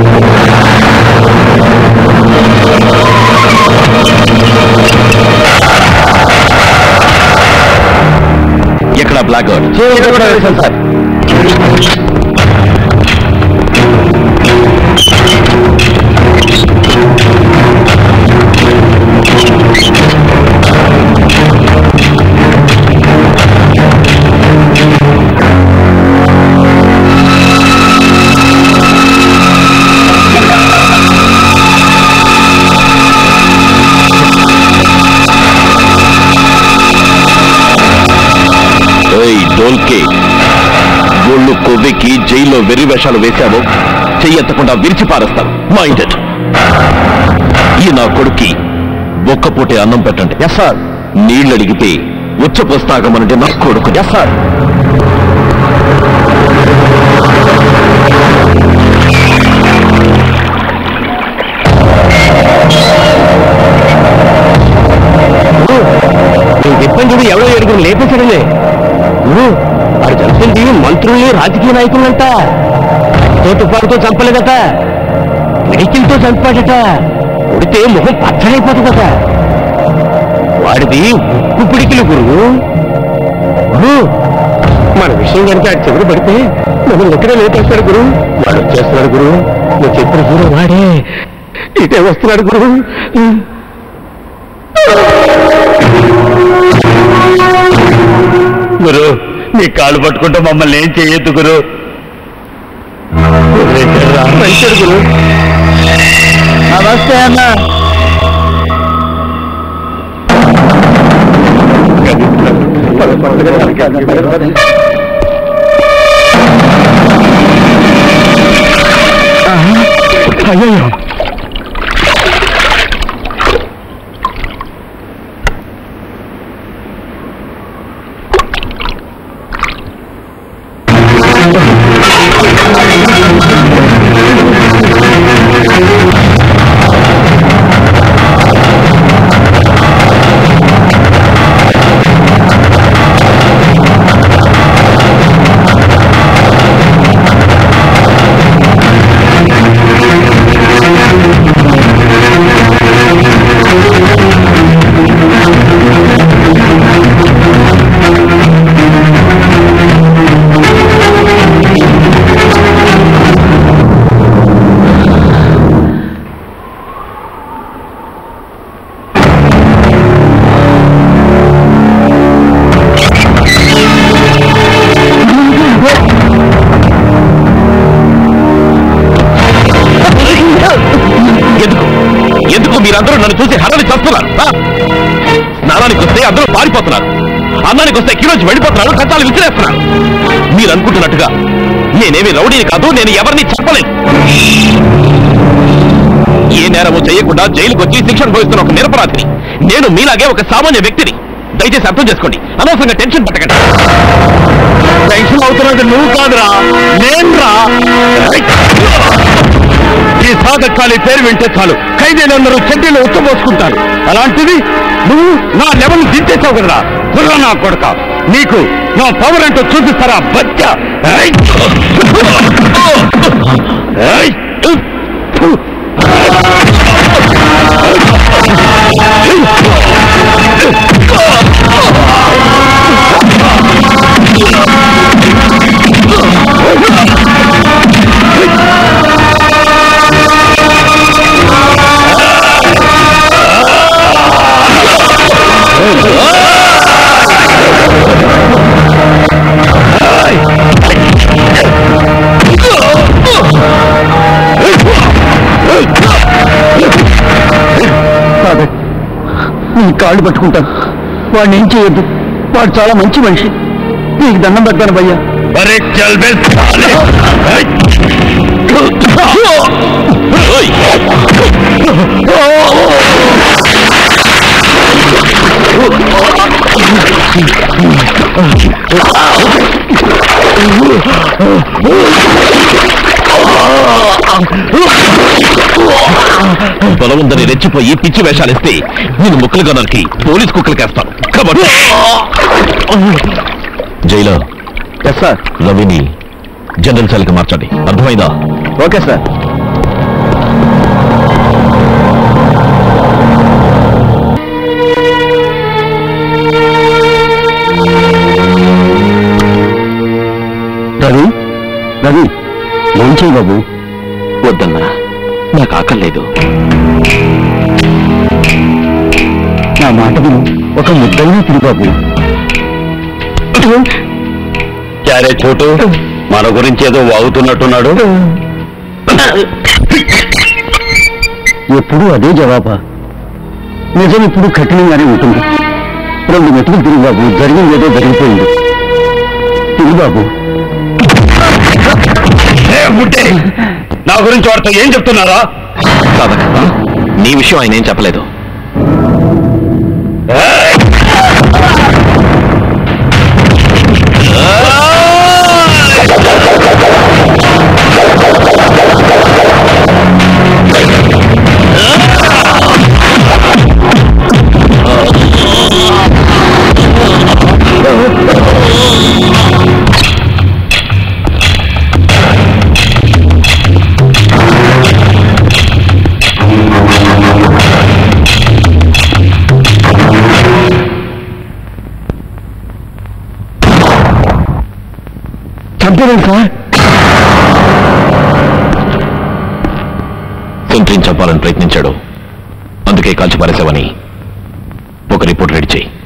ఎక్కడ black out sir ఏయ్ డోల్కే ఒళ్ళు కొవ్వెక్కి జైల్లో వెర్రి వేషాలు వేశావు చెయ్యెత్తకుండా విరిచి పారేస్తాను మైండెడ్ ఈ నా కొడుక్కి ఒక్క పూటే అన్నం పెట్టండి ఎస్ సార్ నీళ్ళు అడిగితే ఉచ్చపోస్తాగమనంటే నా కొడుకు ఎస్ సార్ నేను చెప్పాను చూడు ఎవరో ఏడుగురు లేపేశాడలే గురు వాడు చంపింది మంత్రుల్ని రాజకీయ నాయకులంట తోటుపాటుతో చంపలేదట మెడికల్తో చంపాడట కొడితే ముఖం పచ్చడైపోతుందట వాడిది ఉప్పు పిడికిలు గురువు గురు మన విషయం కనుక ఆ చెవుడు పడితే మమ్మల్ని ఎక్కడే లేపేస్తాడు గురు వాడు వచ్చేస్తున్నాడు గురు నువ్వు చెప్పిన గురు వాడే ఇటే వస్తున్నాడు గురు గురు నీ కాళ్ళు పట్టుకుంటే మమ్మల్ని ఏం చేయొద్దు గురు మంచిది గురు నమస్తే అన్న అయ్యో ఎందుకు ఎందుకు మీరందరూ నన్ను చూసి హరని చేస్తున్నారు స్నానానికి వస్తే అందరూ పారిపోతున్నారు అన్నానికి వస్తే కిలోచి వెళ్ళిపోతున్నారు కష్టాలు విసిరేస్తున్నారు మీరు అనుకుంటున్నట్టుగా నేనేమి రౌడీని కాదు నేను ఎవరిని చెప్పలేదు ఏ నేరము చేయకుండా జైలుకు వచ్చి శిక్షణ భవిస్తున్న ఒక నిరపరాధిని నేను మీలాగే ఒక సామాన్య వ్యక్తిని దయచేసి అర్థం చేసుకోండి అనవసరంగా టెన్షన్ పట్టకండి టెన్షన్ అవుతున్నది నువ్వు కాదురా నేను రా ఈ సాధకాలి పేరు వింటే చాలు ఖైదీలందరూ చెడ్డీలు ఉత్తపోసుకుంటారు అలాంటిది నువ్వు నా లెవెల్ దించేసావు కదరా కుర్ర నా కొడక నీకు నా పవర్ ఏంటో చూపిస్తారా బచ్చ ఏయ్! ఏయ్! నీ కాళ్ళు పట్టుకుంటాను వాడిని ఏం చేయొద్దు వాడు చాలా మంచి మనిషి నీకు దండం పెడతాను భయ్యా అరే చల్ బే సాలే ఓయ్ బలవందని రెచ్చిపోయి పిచ్చి వేషాలిస్తే నేను ముక్కలుగా నరికి పోలీస్ కుక్కలకేస్తాను కాబట్టి జైలో ఎస్ సార్ రవిని జనరల్ సెల్కి మార్చండి అర్థమైందా ఓకే సార్ రవి మంచి బాబు వద్దన్నా నాకు ఆకలేదు నా మాట విను ఒక ముద్దైనా తిని బాబు చారే చోటు మన గురించి ఏదో వాగుతున్నట్టున్నాడు ఎప్పుడు అదే జవాబా నిజం ఇప్పుడు కఠినంగానే ఉంటుంది రెండు మెతుకులు తిరిగి బాబు జరిగింది ఏదో జరిగిపోయింది తిరిగి బాబు నా గురించి వాడితో ఏం చెప్తున్నారా నీ విషయం ఆయన ఏం చెప్పలేదు చంపలేదు సార్ సెంట్రీని చంపాలని ప్రయత్నించాడు అందుకే కాల్చి పారేశావని ఒక రిపోర్ట్ రెడీ చేయి